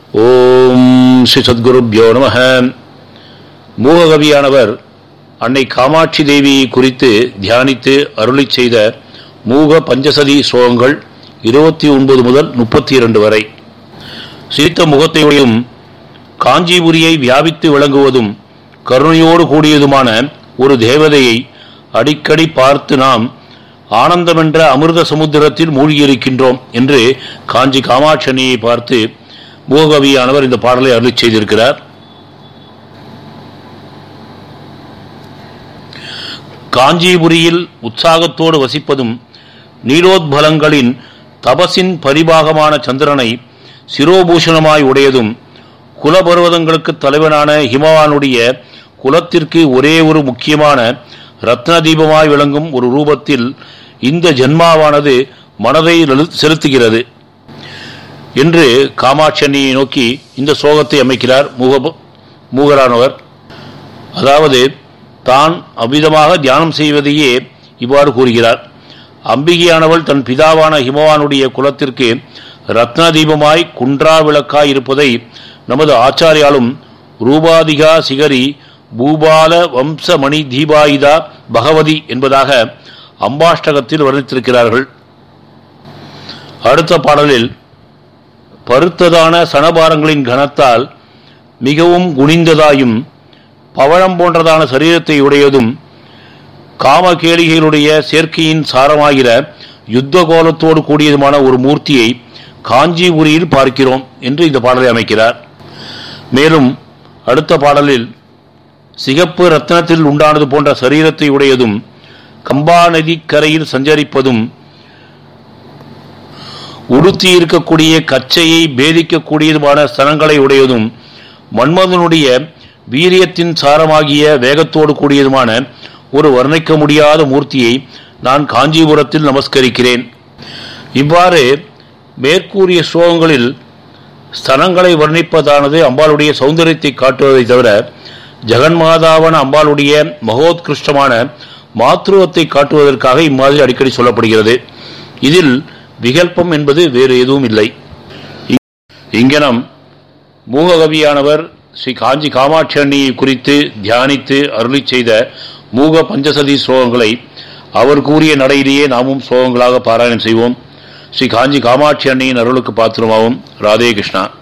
ஓம் ஸ்ரீ சத்குருப்யோ நம மூககவியானவர் அன்னை காமாட்சி தேவியை குறித்து தியானித்து அருளிச் செய்த மூக பஞ்சசதி ஸ்லோகங்கள் இருபத்தி ஒன்பது முதல் முப்பத்தி இரண்டு வரை சிரித்த முகத்தையுடையும் காஞ்சிபுரியை வியாபித்து விளங்குவதும் கருணையோடு கூடியதுமான ஒரு தேவதையை அடிக்கடி பார்த்து நாம் ஆனந்தமென்ற அமிர்த சமுத்திரத்தில் மூழ்கியிருக்கின்றோம் என்று காஞ்சி காமாட்சணியை பார்த்து மூககவியானவர் இந்த பாடலை அருளிச் செய்திருக்கிறார் காஞ்சிபுரியில் உற்சாகத்தோடு வசிப்பதும் நீலோத்பலங்களின் தபசின் பரிபாகமான சந்திரனை சிரோபூஷணமாய் உடையதும் குலபர்வதங்களுக்கு தலைவனான ஹிமவானுடைய குலத்திற்கு ஒரே ஒரு முக்கியமான ரத்ன தீபமாய் விளங்கும் ஒரு ரூபத்தில் இந்த ஜென்மாவானது மனதை செலுத்துகிறது என்று காமாட்சணியை நோக்கி இந்த சோகத்தை அமைக்கிறார் மூக மூகரானவர் அதாவது தான் அவ்விதமாக தியானம் செய்வதையே இவ்வாறு கூறுகிறார் அம்பிகையானவள் தன் பிதாவான ஹிமவானுடைய குலத்திற்கு ரத்ன தீபமாய் குன்றா விளக்காய் இருப்பதை நமது ஆச்சாரியாலும் ரூபாதிகா சிகரி பூபால வம்சமணி தீபாயுதா பகவதி என்பதாக அம்பாஷ்டகத்தில் வர்ணித்திருக்கிறார்கள் அடுத்த பாடலில் பருத்ததான சனபாரங்களின் கனத்தால் மிகவும் குனிந்ததாயும் பவழம் போன்றதான சரீரத்தை உடையதும் காமகேளிகளுடைய சேர்க்கையின் சாரமாகிற யுத்த கோலத்தோடு கூடியதுமான ஒரு மூர்த்தியை காஞ்சிபுரியில் பார்க்கிறோம் என்று இந்த பாடலை அமைக்கிறார் மேலும் அடுத்த பாடலில் சிகப்பு ரத்னத்தில் உண்டானது போன்ற சரீரத்தை உடையதும் கம்பா நதி கரையில் சஞ்சரிப்பதும் உடுத்தி இருக்கக்கூடிய கச்சையை பேதிக்கக்கூடியதுமான ஸ்தனங்களை உடையதும் மன்மதனுடைய வீரியத்தின் சாரமாகிய வேகத்தோடு கூடியதுமான ஒரு வர்ணிக்க முடியாத மூர்த்தியை நான் காஞ்சிபுரத்தில் நமஸ்கரிக்கிறேன் இவ்வாறு மேற்கூறிய ஸ்லோகங்களில் ஸ்தனங்களை வர்ணிப்பதானது அம்பாளுடைய சௌந்தரியத்தை காட்டுவதை தவிர ஜெகன்மாதாவான அம்பாளுடைய மகோத்கிருஷ்டமான மாத்ருவத்தை காட்டுவதற்காக இம்மாதிரி அடிக்கடி சொல்லப்படுகிறது இதில் விகல்பம் என்பது வேறு எதுவும் இல்லை இங்கனம் மூககவியானவர் ஸ்ரீ காஞ்சி காமாட்சி அண்ணியை குறித்து தியானித்து அருளி செய்த மூக பஞ்சசதி ஸ்லோகங்களை அவர் கூறிய நடையிலேயே நாமும் ஸ்லோகங்களாக பாராயணம் செய்வோம் ஸ்ரீ காஞ்சி காமாட்சி அண்ணியின் அருளுக்கு பாத்திரமாவும் ராதே கிருஷ்ணா